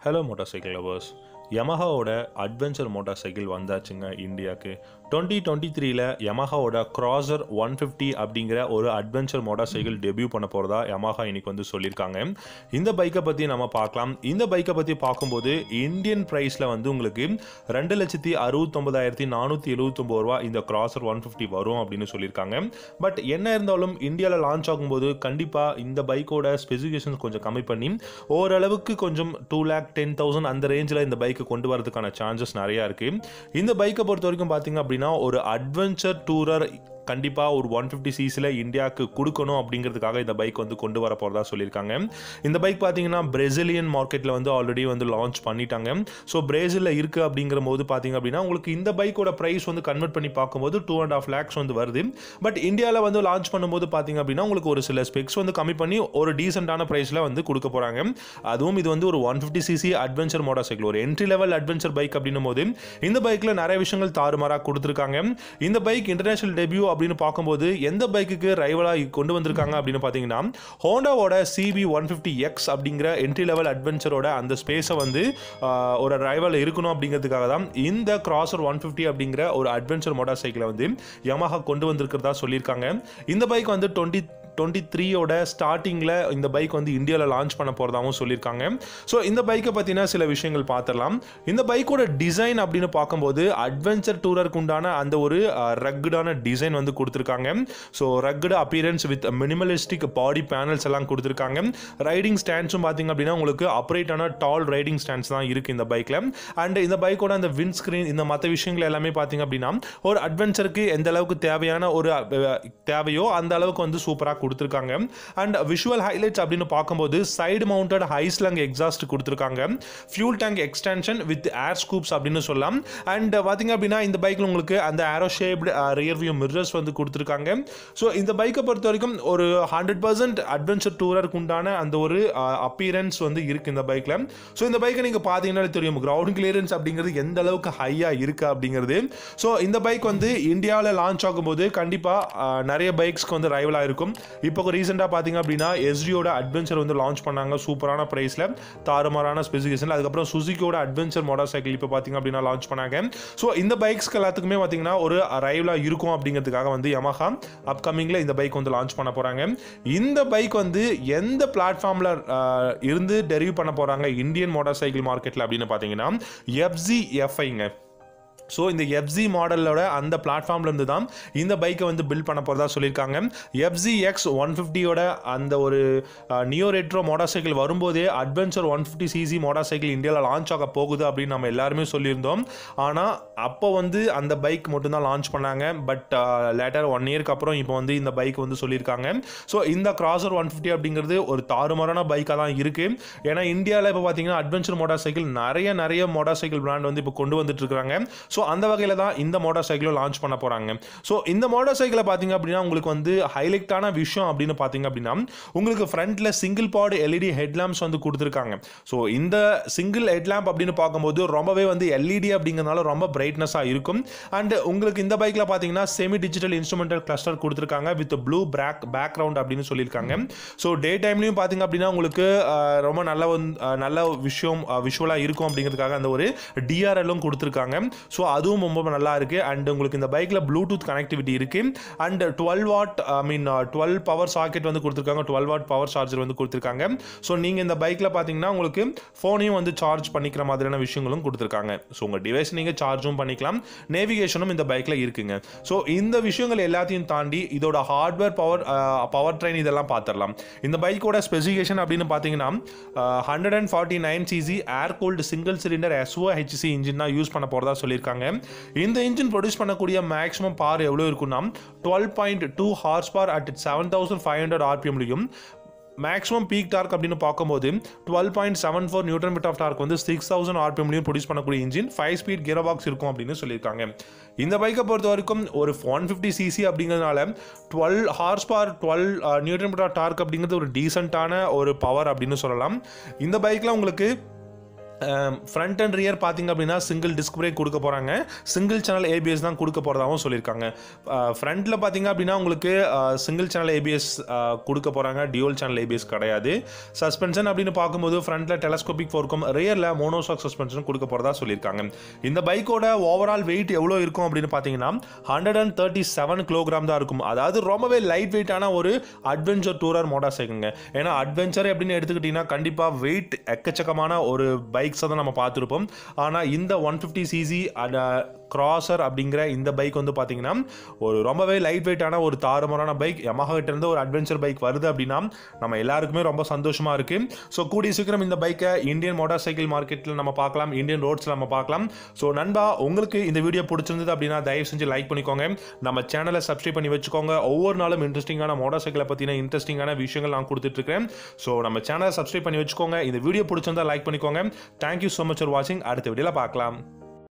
hello motorcycle lovers யமஹாவோட adventure motorcycle வந்தாச்சுங்க இந்தியாவுக்கு டுவெண்ட்டி டுவெண்ட்டி த்ரீல யமஹாவோட க்ராசர் ஒன் ஃபிஃப்டி அப்படிங்கிற ஒரு அட்வென்ச்சர் மோட்டார் சைக்கிள் டெபியூ பண்ண போகிறதா யமஹா இன்னைக்கு வந்து சொல்லியிருக்காங்க இந்த பைக்கை பற்றி நம்ம பார்க்கலாம் இந்த பைக்கை பற்றி பார்க்கும்போது இந்தியன் ப்ரைஸில் வந்து உங்களுக்கு ரெண்டு லட்சத்தி அறுபத்தொம்பதாயிரத்தி நானூற்றி எழுபத்தொம்பது ரூபா இந்த க்ராசர் ஒன் ஃபிஃப்டி வரும் அப்படின்னு சொல்லியிருக்காங்க பட் என்ன இருந்தாலும் இந்தியாவில் லான்ச் ஆகும்போது கண்டிப்பாக இந்த பைக்கோட ஸ்பெசிஃபிகேஷன்ஸ் கொஞ்சம் கம்மி பண்ணி ஓரளவுக்கு கொஞ்சம் டூ லேக் டென் தௌசண்ட் அந்த ரேஞ்சில் இந்த பைக்கை கொண்டு வரதுக்கான சான்சஸ் நிறையா இருக்குது இந்த பைக்கை பொறுத்த வரைக்கும் பார்த்தீங்க அப்படின்னா ஒரு அட்வென்ச்சர் டூரர் கண்டிப்பாக ஒரு ஒன் ஃபிஃப்டி சிசியில் இந்தியாவுக்கு கொடுக்கணும் அப்படிங்கிறதுக்காக இந்த பைக் வந்து கொண்டு வர போகிறதா சொல்லியிருக்காங்க இந்த பைக் பார்த்தீங்கன்னா பிரேசிலியன் மார்க்கெட்டில் வந்து ஆல்ரெடி வந்து லான்ச் பண்ணிட்டாங்க ஸோ பிரேசிலில் இருக்குது அப்படிங்கிற போது பார்த்தீங்க அப்படின்னா உங்களுக்கு இந்த பைக்கோட ப்ரைஸ் வந்து கன்வெர்ட் பண்ணி பார்க்கும்போது டூ அண்ட் ஆஃப் லேக்ஸ் வந்து வருது பட் இந்தியாவில் வந்து லான்ச் பண்ணும்போது பார்த்தீங்க அப்படின்னா உங்களுக்கு ஒரு சில ஸ்பெக்ஸ் வந்து கம்மி பண்ணி ஒரு டீசெண்டான ப்ரைஸில் வந்து கொடுக்க போகிறாங்க அதுவும் இது வந்து ஒரு one fifty CC adventure motorcycle ஒரு என்ட்ரி லெவல் அட்வென்ச்சர் பைக் அப்படின்னும் போது இந்த பைக்கில் நிறைய விஷயங்கள் தாறுமாறாக கொடுத்துருக்காங்க இந்த பைக் இன்டர்நேஷனல் டெபியூ அப்படின்னு பார்க்கும்போது எந்த பைக்குக்கு ரைவலாக கொண்டு வந்திருக்காங்க அப்படின்னு பார்த்தீங்கன்னா ஹோண்டாவோட சிபி ஒன் ஃபிஃப்டி எக்ஸ் அப்படிங்கிற என்ட்ரி லெவல் அட்வென்ச்சரோட அந்த ஸ்பேஸை வந்து ஆஹ், ஒரு ரைவல் இருக்கணும் அப்படிங்கிறதுக்காக தான் இந்த கிராசர் ஒன் ஃபிஃப்டி அப்படிங்கிற ஒரு அட்வென்ச்சர் மோட்டார் சைக்கிளை வந்து யமஹா கொண்டு வந்திருக்கிறதா சொல்லியிருக்காங்க இந்த பைக் வந்து டுவெண்ட்டி டுவெண்ட்டி த்ரீயோட ஸ்டார்டிங்கில் இந்த பைக் வந்து இந்தியாவில் லான்ச் பண்ண போகிறதாகவும் சொல்லியிருக்காங்க ஸோ இந்த பைக்கை பற்றின சில விஷயங்கள் பார்த்துடலாம் இந்த பைக்கோட டிசைன் அப்படின்னு பார்க்கும்போது அட்வென்ச்சர் டூரருக்கு உண்டான அந்த ஒரு ரக்குடான டிசைன் வந்து கொடுத்துருக்காங்க so rugged appearance with minimalistic body panels எல்லாம் கொடுத்துருக்காங்க ரைடிங் ஸ்டாண்ட்ஸும் பார்த்தீங்க அப்படின்னா உங்களுக்கு அப்ரைட்டான டால் ரைடிங் ஸ்டாண்ட்ஸ் தான் இருக்குது இந்த பைக்கில் அண்ட் இந்த பைக்கோட அந்த விண்ட் ஸ்க்ரீன் இந்த மற்ற விஷயங்கள் எல்லாமே பார்த்தீங்க அப்படின்னா ஒரு அட்வென்ச்சருக்கு எந்த அளவுக்கு தேவையான ஒரு அஹ், தேவையோ அந்த அளவுக்கு வந்து சூப்பராக கொடுத்துருக்காங்க அண்ட் விஷுவல் ஹைலைட்ஸ் அப்படின்னு பார்க்கும்போது சைடு மவுண்டட் ஹைஸ்லங் எக்ஸாஸ்ட் கொடுத்துருக்காங்க fuel tank extension with air scoops அப்படின்னு சொல்லலாம் அண்ட் பார்த்தீங்க அப்படின்னா இந்த பைக்கில் உங்களுக்கு அந்த aero shaped rear view mirrors வந்து கொடுத்துருக்காங்க ஸோ இந்த பைக்கை பொறுத்த வரைக்கும் ஒரு ஹண்ட்ரட் பர்சன்ட் அட்வென்ச்சர் டூரருக்கு உண்டான அந்த ஒரு அப்பியரன்ஸ் வந்து இருக்குது இந்த பைக்கில் ஸோ இந்த பைக்கை நீங்கள் பார்த்தீங்கன்னாலே தெரியும் கிரவுண்ட் கிளியரன்ஸ் அப்படிங்கிறது எந்த அளவுக்கு ஹையாக இருக்குது அப்படிங்கிறது ஸோ இந்த பைக் வந்து இந்தியாவில் லான்ச் ஆகும்போது கண்டிப்பாக நிறைய பைக்ஸ்க்கு வந்து ரைவலாக இருக்கும் இப்போ ரீசெண்டாக பார்த்தீங்க அப்படின்னா எஸ்டியோட அட்வென்ச்சர் வந்து லான்ச் பண்ணாங்க சூப்பரான ப்ரைஸில் தாறுமாறான ஸ்பெசிஃபிகேஷன் அதுக்கப்புறம் சுசுக்கியோட அட்வென்ச்சர் மோட்டார் சைக்கிள் இப்போ பார்த்தீங்க அப்படின்னா லான்ச் பண்ணாங்க ஸோ இந்த பைக்ஸ்க்கு எல்லாத்துக்குமே பார்த்தீங்கன்னா ஒரு ரைவலாக இருக்கும் அப்படிங்கிறதுக்காக வந்து Yamaha அப்கமிங்கில் இந்த பைக் வந்து லான்ச் பண்ண போகிறாங்க இந்த பைக் வந்து எந்த பிளாட்ஃபார்மில் இருந்து டெரிவ் பண்ண போகிறாங்க இந்தியன் மோட்டார் சைக்கிள் மார்க்கெட்டில் அப்படின்னு பார்த்தீங்கன்னா எஃப்ஜி எஃப்ஐங்க ஸோ இந்த எஃப்ஜி மாடலோட அந்த பிளாட்ஃபார்ம்ல இருந்து தான் இந்த பைக்கை வந்து பில்ட் பண்ண போகிறதா சொல்லியிருக்காங்க எஃப்ஜி எக்ஸ் ஒன் ஃபிஃப்டியோட அந்த ஒரு நியோ ரெட்ரோ மோட்டார் சைக்கிள் வரும்போதே adventure one fifty CC motorcycle இந்தியாவில் லான்ச் ஆக போகுது அப்படின்னு நம்ம எல்லாருமே சொல்லியிருந்தோம் ஆனால் அப்போ வந்து அந்த பைக் மட்டும்தான் லான்ச் பண்ணாங்க பட் லேட்டர் ஒன் இயர்க்கு அப்புறம் இப்போ வந்து இந்த பைக் வந்து சொல்லியிருக்காங்க ஸோ இந்த கிராசர் ஒன் ஃபிஃப்டி அப்படிங்கிறது ஒரு தாறுமாறான பைக்காக தான் இருக்குது ஏன்னா இந்தியாவில் இப்போ பார்த்தீங்கன்னா அட்வென்ச்சர் மோட்டார் சைக்கிள் நிறைய நிறைய மோட்டார் சைக்கிள் பிராண்ட் வந்து இப்போ கொண்டு வந்துட்டு இருக்காங்க ஸோ அந்த வகையில் தான் இந்த மோட்டார் சைக்கிளும் லான்ச் பண்ண போகிறாங்க ஸோ இந்த மோட்டார் சைக்கிளை பார்த்தீங்க அப்படின்னா உங்களுக்கு வந்து ஹைலைட்டான விஷயம் அப்படின்னு பார்த்தீங்க அப்படின்னா உங்களுக்கு ஃப்ரண்ட்டில் சிங்கிள் பாட் எல்இடி ஹெட்லாம்ப்ஸ் வந்து கொடுத்துருக்காங்க ஸோ இந்த சிங்கிள் ஹெட்லாம்ப் அப்படின்னு பார்க்கும்போது ரொம்பவே வந்து எல்இடி அப்படிங்கிறதுனால ரொம்ப பிரைட்னஸாக இருக்கும் அண்ட் உங்களுக்கு இந்த பைக்கில் பார்த்தீங்கன்னா செமி டிஜிட்டல் இன்ஸ்ட்ருமெண்டல் கிளஸ்டர் கொடுத்துருக்காங்க வித் ப்ளூ பேக் பேக்ரவுண்ட் அப்படின்னு சொல்லியிருக்காங்க ஸோ டே டைம்லையும் பார்த்தீங்க அப்படின்னா உங்களுக்கு அஹ், ரொம்ப நல்ல வந்து அஹ், நல்ல விஷயம் விஷுவலாக இருக்கும் அப்படிங்கிறதுக்காக அந்த ஒரு டிஆர்எல்லும் கொடுத்துருக்காங்க ஸோ அதுவும் ரொம்ப நல்லா இருக்கு அண்ட் உங்களுக்கு இந்த பைக்கில் ப்ளூடூத் கனெக்டிவிட்டி இருக்கு and dual what I mean dual power socket வந்து கொடுத்துருக்காங்க டுவெல் வாட் பவர் சார்ஜர் வந்து கொடுத்துருக்காங்க ஸோ நீங்கள் இந்த பைக்கில் பார்த்தீங்கன்னா உங்களுக்கு ஃபோனையும் வந்து சார்ஜ் பண்ணிக்கிற மாதிரியான விஷயங்களும் கொடுத்துருக்காங்க ஸோ உங்கள் டிவைஸ் நீங்கள் சார்ஜும் பண்ணிக்கலாம் நேவிகேஷனும் இந்த பைக்கில் இருக்குங்க ஸோ இந்த விஷயங்கள் எல்லாத்தையும் தாண்டி இதோட ஹார்ட்வேர் பவர் பவர் ட்ரெயின் இதெல்லாம் பார்த்துடலாம் இந்த பைக்கோட ஸ்பெசிஃபிகேஷன் அப்படின்னு பார்த்தீங்கன்னா hundred and forty nine CC air cooled single cylinder S O H C engine தான் யூஸ் பண்ண போகிறதா சொல்லியிருக்காங்க இந்த இன்ஜின் ப்ரொடியூஸ் பண்ணக்கூடிய மேக்ஸிமம் பார் எவ்வளோ இருக்குன்னா twelve point two horse power at seven thousand five hundred ஆர்பிஎம்லையும் மேக்ஸிமம் பீக் டார்க் அப்படின்னு பார்க்கும்போது twelve point seven four newton meter of torque வந்து சிக்ஸ் தௌசண்ட் ஆர்பிஎம்லையும் ப்ரொடியூஸ் பண்ணக்கூடிய engine five speed gear box இருக்கும் அப்படின்னு சொல்லியிருக்காங்க இந்த பைக்கை பொறுத்த வரைக்கும் ஒரு ஒன் ஃபிஃப்டி சிசி அப்படிங்கிறதுனால twelve horse power twelve newton meter of torque அப்படிங்கிறது ஒரு டீசெண்டான ஒரு பவர் அப்படின்னு சொல்லலாம் இந்த பைக்கில் உங்களுக்கு ஃப்ரண்ட் அண்ட் ரியர் பார்த்தீங்க அப்படின்னா சிங்கிள் டிஸ்க் பிரேக் கொடுக்க போகிறாங்க சிங்கிள் சேனல் ஏபிஎஸ் தான் கொடுக்க போகிறதாகவும் சொல்லியிருக்காங்க ஃப்ரண்ட்டில் பார்த்தீங்க அப்படின்னா உங்களுக்கு சிங்கிள் சேனல் ஏபிஎஸ் கொடுக்க போகிறாங்க டியூல் சேனல் ஏபிஎஸ் கிடையாது சஸ்பென்ஷன் அப்படின்னு பார்க்கும்போது ஃப்ரண்ட்டில் டெலஸ்கோபிக் ஃபோர்க்கும் ரியரில் மோனோசாக் சஸ்பென்ஷன் கொடுக்க போகிறதா சொல்லியிருக்காங்க இந்த பைக்கோட ஓவரால் வெயிட் எவ்வளோ இருக்கும் அப்படின்னு பார்த்தீங்கன்னா hundred and thirty seven kilogram தான் இருக்கும் அதாவது ரொம்பவே லைட் வெயிட்டான ஒரு அட்வென்ச்சர் டூரர் மோட்டார் சைக்கிளுங்க ஏன்னா அட்வென்ச்சர் அப்படின்னு எடுத்துக்கிட்டிங்கன்னா கண்டிப்பாக வெயிட் எக்கச்சக்கமான ஒரு பைக்ஸை தான் நம்ம பார்த்துருப்போம் ஆனால் இந்த ஒன் ஃபிஃப்டி சிசி கிராசர் அப்படிங்கிற இந்த பைக் வந்து பார்த்தீங்கன்னா ஒரு ரொம்பவே லைட் வெயிட்டான ஒரு தாறுமாறான பைக் Yamaha கிட்ட இருந்து ஒரு அட்வென்ச்சர் பைக் வருது அப்படின்னா நம்ம எல்லாருக்குமே ரொம்ப சந்தோஷமா இருக்கு ஸோ கூடிய சீக்கிரம் இந்த பைக்கை இந்தியன் மோட்டார் சைக்கிள் மார்க்கெட்டில் நம்ம பார்க்கலாம் இந்தியன் ரோட்ஸில் நம்ம பார்க்கலாம் ஸோ நண்பா உங்களுக்கு இந்த வீடியோ பிடிச்சிருந்தது அப்படின்னா தயவு செஞ்சு லைக் பண்ணிக்கோங்க நம்ம சேனலை சப்ஸ்கிரைப் பண்ணி வச்சுக்கோங்க ஒவ்வொரு நாளும் இன்ட்ரெஸ்டிங்கான மோட்டார் சைக்கிளை பற்றின இன்ட்ரெஸ்டிங்கான விஷயங்கள் நான் கொடுத்துட்டு இருக்கேன் ஸோ நம்ம சேனலை சப்ஸ்கிரைப் பண்ணி வச்சுக்கோங்க இந்த வீடியோ பிடிச்சிருந்தா லைக் பண்ணிக்கோங்க தேங்க்யூ ஸோ மச் ஃபார் வாட்சிங் அடுத்த வீடியோவில் பார்க்கலாம்